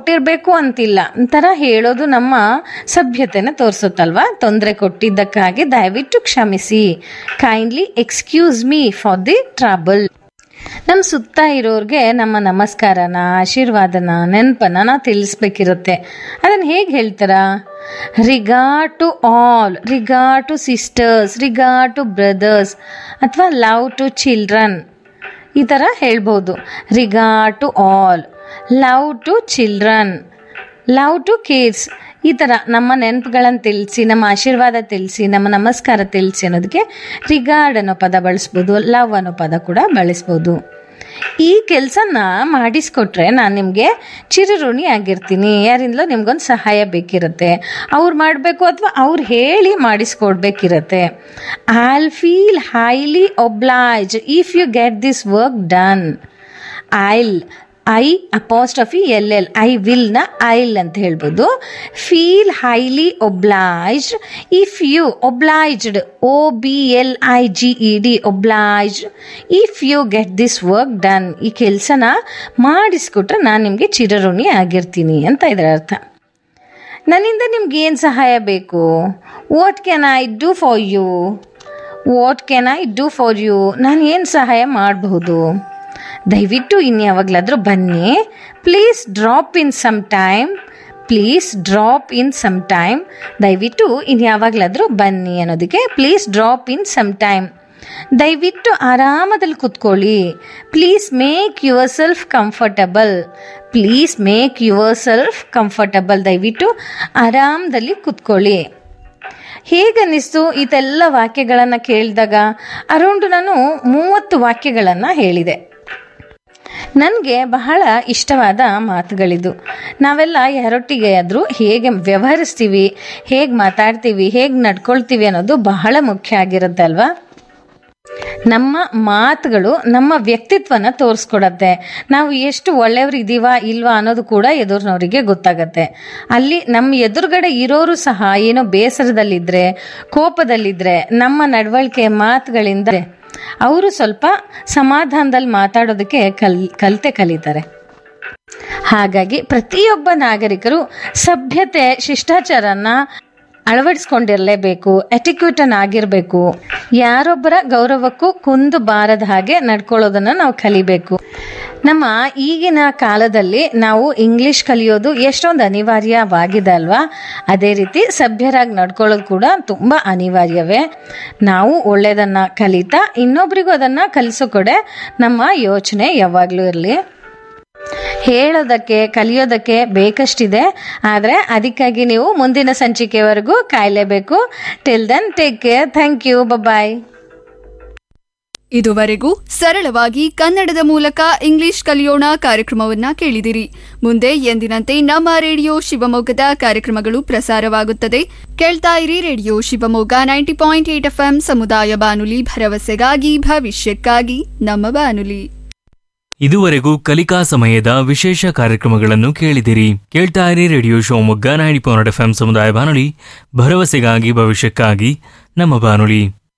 ಕೊಟ್ಟಿರಬೇಕು ಅಂತಿಲ್ಲ ಒಂಥರ ಹೇಳೋದು ನಮ್ಮ ಸಭ್ಯತೆನ ತೋರಿಸುತ್ತಲ್ವಾ ತೊಂದರೆ ಕೊಟ್ಟಿದ್ದಕ್ಕಾಗಿ ದಯವಿಟ್ಟು ಕ್ಷಮಿಸಿ kindly excuse me for the trouble ನಮ್ಮ ಸುತ್ತ ಇರೋರಿಗೆ ನಮ್ಮ ನಮಸ್ಕಾರನ ಆಶೀರ್ವಾದನ ನೆನಪನ್ನ ನಾವು ತಿಳಿಸ್ಬೇಕಿರುತ್ತೆ ಅದನ್ನು ಹೇಗೆ ಹೇಳ್ತಾರ regard to all regard to sisters regard to brothers ಅಥವಾ ಲವ್ ಟು ಚಿಲ್ಡ್ರನ್ ಈ ಥರ ಹೇಳ್ಬೋದು regard to all love to children love to kids ಈ ಥರ ನಮ್ಮ ನೆನಪುಗಳನ್ನು ತಿಳಿಸಿ ನಮ್ಮ ಆಶೀರ್ವಾದ ತಿಳಿಸಿ ನಮ್ಮ ನಮಸ್ಕಾರ ತಿಳಿಸಿ ಅನ್ನೋದಕ್ಕೆ ರಿಗಾರ್ಡ್ ಅನ್ನೋ ಪದ ಬಳಸ್ಬೋದು ಲವ್ ಅನ್ನೋ ಪದ ಕೂಡ ಬಳಸ್ಬೋದು ಈ ಕೆಲಸನ ಮಾಡಿಸ್ಕೊಟ್ರೆ ನಾನು ನಿಮಗೆ ಚಿರಋಣಿ ಆಗಿರ್ತೀನಿ ಯಾರಿಂದಲೋ ನಿಮ್ಗೊಂದು ಸಹಾಯ ಬೇಕಿರುತ್ತೆ ಅವ್ರು ಮಾಡಬೇಕು ಅಥವಾ ಅವ್ರು ಹೇಳಿ ಮಾಡಿಸ್ಕೊಡ್ಬೇಕಿರತ್ತೆ I feel highly oblige if you get this work done I'll I apostrophe L L I ವಿಲ್ನ ಐಲ್ ಅಂತ ಹೇಳ್ಬೋದು feel highly obliged if you obliged O B L I G E D obliged if you get this work done ಈ ಕೆಲಸನ ಮಾಡಿಸ್ಕೊಟ್ರೆ ನಾನು ನಿಮಗೆ ಚಿರಋಣಿ ಆಗಿರ್ತೀನಿ ಅಂತ ಇದರ ಅರ್ಥ ನನ್ನಿಂದ ನಿಮ್ಗೆ ಏನು ಸಹಾಯ ಬೇಕು what can I do for you what can I do for you ನಾನು ಏನು ಸಹಾಯ ಮಾಡಬಹುದು ದಯವಿಟ್ಟು ಇನ್ಯಾವಾಗಲಾದರೂ ಬನ್ನಿ please drop in some time please drop in some time ದಯವಿಟ್ಟು ಇನ್ಯಾವಾಗಲಾದರೂ ಬನ್ನಿ ಅನ್ನೋದಕ್ಕೆ please drop in some time ದಯವಿಟ್ಟು ಆರಾಮದಲ್ಲಿ ಕುತ್ಕೊಳ್ಳಿ please make yourself comfortable please make yourself comfortable ದಯವಿಟ್ಟು ಆರಾಮದಲ್ಲಿ ಕುತ್ಕೊಳ್ಳಿ ಹೇಗನ್ನಿಸ್ತು ಇದೆಲ್ಲ ವಾಕ್ಯಗಳನ್ನು ಕೇಳಿದಾಗ ಅರೌಂಡ್ ನಾನು ಮೂವತ್ತು ವಾಕ್ಯಗಳನ್ನು ಹೇಳಿದೆ ನನಗೆ ಬಹಳ ಇಷ್ಟವಾದ ಮಾತುಗಳಿದು ನಾವೆಲ್ಲ ಯಾರೊಟ್ಟಿಗೆ ಆದರೂ ಹೇಗೆ ವ್ಯವಹರಿಸ್ತೀವಿ ಹೇಗೆ ಮಾತಾಡ್ತೀವಿ ಹೇಗೆ ನಡ್ಕೊಳ್ತೀವಿ ಅನ್ನೋದು ಬಹಳ ಮುಖ್ಯ ಆಗಿರುತ್ತೆ ಅಲ್ವಾ ನಮ್ಮ ಮಾತುಗಳು ನಮ್ಮ ವ್ಯಕ್ತಿತ್ವನ ತೋರಿಸ್ಕೊಡತ್ತೆ ನಾವು ಎಷ್ಟು ಒಳ್ಳೆಯವ್ರು ಇದೀವಾ ಇಲ್ವಾ ಅನ್ನೋದು ಕೂಡ ಎದುರಿನವರಿಗೆ ಗೊತ್ತಾಗತ್ತೆ ಅಲ್ಲಿ ನಮ್ಮ ಎದುರುಗಡೆ ಇರೋರು ಸಹ ಏನೋ ಬೇಸರದಲ್ಲಿದ್ರೆ ಕೋಪದಲ್ಲಿದ್ರೆ ನಮ್ಮ ನಡವಳಿಕೆ ಮಾತುಗಳಿಂದ ಅವರು ಸ್ವಲ್ಪ ಸಮಾಧಾನದಲ್ಲಿ ಮಾತಾಡೋದಕ್ಕೆ ಕಲ್ ಕಲಿತೆ ಕಲಿತಾರೆ ಹಾಗಾಗಿ ಪ್ರತಿಯೊಬ್ಬ ನಾಗರಿಕರು ಸಭ್ಯತೆ ಶಿಷ್ಟಾಚಾರನ ಅಳವಡಿಸ್ಕೊಂಡಿರಲೇಬೇಕು ಎಟಿಕ್ಯೂಟನ್ ಆಗಿರಬೇಕು ಯಾರೊಬ್ಬರ ಗೌರವಕ್ಕೂ ಕುಂದು ಬಾರದ ಹಾಗೆ ನಡ್ಕೊಳ್ಳೋದನ್ನ ನಾವು ಕಲಿಬೇಕು ನಮ್ಮ ಈಗಿನ ಕಾಲದಲ್ಲಿ ನಾವು ಇಂಗ್ಲಿಷ್ ಕಲಿಯೋದು ಎಷ್ಟೊಂದು ಅನಿವಾರ್ಯವಾಗಿದೆ ಅಲ್ವಾ ಅದೇ ರೀತಿ ಸಭ್ಯರಾಗಿ ನಡ್ಕೊಳ್ಳೋದು ಕೂಡ ತುಂಬ ಅನಿವಾರ್ಯವೇ ನಾವು ಒಳ್ಳೆಯದನ್ನ ಕಲಿತಾ ಇನ್ನೊಬ್ರಿಗೂ ಅದನ್ನು ಕಲಿಸೋ ಕಡೆ ನಮ್ಮ ಯೋಚನೆ ಯಾವಾಗಲೂ ಇರಲಿ ಹೇಳೋದಕ್ಕೆ ಕಲಿಯೋದಕ್ಕೆ ಬೇಕಷ್ಟಿದೆ ಆದರೆ ಅದಕ್ಕಾಗಿ ನೀವು ಮುಂದಿನ ಸಂಚಿಕೆವರೆಗೂ ಕಾಯಲೇಬೇಕು till then take care thank you bye ಇದುವರೆಗೂ ಸರಳವಾಗಿ ಕನ್ನಡದ ಮೂಲಕ ಇಂಗ್ಲಿಷ್ ಕಲಿಯೋಣ ಕಾರ್ಯಕ್ರಮವನ್ನ ಕೇಳಿದಿರಿ ಮುಂದೆ ಎಂದಿನಂತೆ ನಮ್ಮ ರೇಡಿಯೋ ಶಿವಮೊಗ್ಗದ ಕಾರ್ಯಕ್ರಮಗಳು ಪ್ರಸಾರವಾಗುತ್ತದೆ ಕೇಳ್ತಾ ಇರಿ radio Shivamogga ninety point eight FM ಸಮುದಾಯ ಬಾನುಲಿ ಭರವಸೆಗಾಗಿ ಭವಿಷ್ಯಕ್ಕಾಗಿ ನಮ್ಮ ಬಾನುಲಿ ಇದುವರೆಗೂ ಕಲಿಕಾ ಸಮಯದ ವಿಶೇಷ ಕಾರ್ಯಕ್ರಮಗಳನ್ನು ಕೇಳಿದಿರಿ ಕೇಳ್ತಾ ಇರಿ radio Shivamogga ninety point F ಸಮುದಾಯ ಬಾನುಲಿ ಭರವಸೆಗಾಗಿ ಭವಿಷ್ಯಕ್ಕಾಗಿ ನಮ್ಮ ಬಾನುಲಿ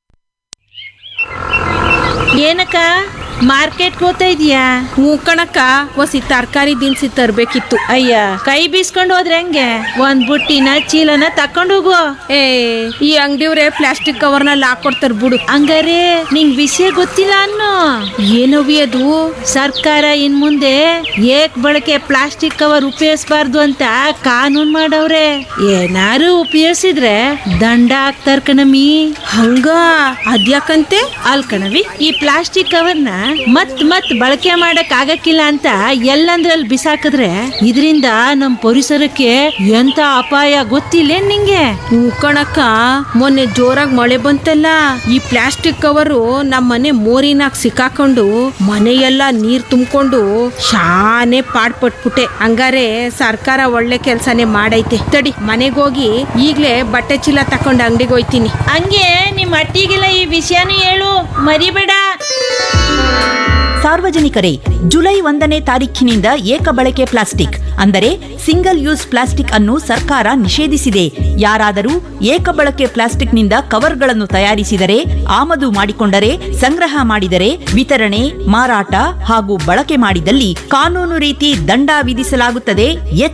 ಏನಕ್ಕ ಮಾರ್ಕೆಟ್ಗೆ ಹೋಗ್ತಾ ಇದೀಯಾ ಹ್ಞೂ ಕಣಕ್ಕ ಒಸಿ ತರಕಾರಿ ದಿನಸಿ ತರ್ಬೇಕಿತ್ತು ಅಯ್ಯ ಕೈ ಬೀಸ್ಕೊಂಡು ಹೋದ್ರೆ ಹೆಂಗೆ ಒಂದ್ ಬುಟ್ಟಿನ ಚೀಲನ ತಕೊಂಡು ಹೋಗು ಏ ಈ ಅಂಗಡಿಯವ್ರೆ ಪ್ಲಾಸ್ಟಿಕ್ ಕವರ್ನಲ್ಲಿ ಹಾಕೊಡ್ತಾರ ಬಿಡು ಹಂಗಾರೆ ನಿಂಗ್ ವಿಷಯ ಗೊತ್ತಿಲ್ಲ ಅನ್ನೋ ಏನವಿ ಅದು ಸರ್ಕಾರ ಇನ್ ಮುಂದೆ ಏಕ್ ಬಳಕೆ ಪ್ಲಾಸ್ಟಿಕ್ ಕವರ್ ಉಪಯೋಗಿಸಬಾರ್ದು ಅಂತ ಕಾನೂನ್ ಮಾಡವ್ರೆ ಏನಾರು ಉಪಯೋಗಿಸಿದ್ರೆ ದಂಡ ಹಾಕ್ತಾರ ಕಣಮಿ ಹಂಗ ಅದ್ಯಾಕಂತೆ ಅಲ್ ಕಣವಿ ಈ ಪ್ಲಾಸ್ಟಿಕ್ ಕವರ್ನ ಮತ್ ಮತ್ ಬಳಕೆ ಮಾಡಕ್ ಆಗಕ್ಕಿಲ್ಲ ಅಂತ ಎಲ್ಲಂದ್ರಲ್ಲಿ ಬಿಸಾಕಿದ್ರೆ ಇದರಿಂದ ನಮ್ ಪರಿಸರಕ್ಕೆ ಎಂತ ಅಪಾಯ ಗೊತ್ತಿಲ್ಲ ನಿಂಗೆ ಹ್ಞೂ ಕಣಕ್ಕ ಮೊನ್ನೆ ಜೋರಾಗಿ ಮಳೆ ಬಂತಲ್ಲ ಈ ಪ್ಲಾಸ್ಟಿಕ್ ಕವರು ನಮ್ಮ ಮನೆ ಮೋರಿನಾಗ ಸಿಕ್ಕಾಕೊಂಡು ಮನೆಯೆಲ್ಲ ನೀರ್ ತುಂಬಿಕೊಂಡು ಶಾನೆ ಪಾಡ್ಪಟ್ಬಿಟ್ಟೆ ಹಂಗಾರೆ ಸರ್ಕಾರ ಒಳ್ಳೆ ಕೆಲ್ಸನೇ ಮಾಡೈತೆ ತಡಿ ಮನೆಗೋಗಿ ಈಗ್ಲೇ ಬಟ್ಟೆ ಚೀಲ ತಕೊಂಡು ಅಂಗಡಿಗೆ ಹೋಯ್ತೀನಿ ಹಂಗೆ ನಿಮ್ ಅಟ್ಟಿಗೆಲ್ಲ ಈ ವಿಷಯನೂ ಹೇಳು ಮರಿಬೇಡ ಸಾರ್ವಜನಿಕರೇ ಜುಲೈ ಒಂದನೇ ತಾರೀಖಿನಿಂದ ಏಕ ಬಳಕೆ ಪ್ಲಾಸ್ಟಿಕ್ ಅಂದರೆ ಸಿಂಗಲ್ ಯೂಸ್ ಪ್ಲಾಸ್ಟಿಕ್ ಅನ್ನು ಸರ್ಕಾರ ನಿಷೇಧಿಸಿದೆ ಯಾರಾದರೂ ಏಕ ಬಳಕೆ ಪ್ಲಾಸ್ಟಿಕ್ನಿಂದ ಕವರ್ಗಳನ್ನು ತಯಾರಿಸಿದರೆ ಆಮದು ಮಾಡಿಕೊಂಡರೆ ಸಂಗ್ರಹ ಮಾಡಿದರೆ ವಿತರಣೆ ಮಾರಾಟ ಹಾಗೂ ಬಳಕೆ ಮಾಡಿದಲ್ಲಿ ಕಾನೂನು ರೀತಿ ದಂಡ ವಿಧಿಸಲಾಗುತ್ತದೆ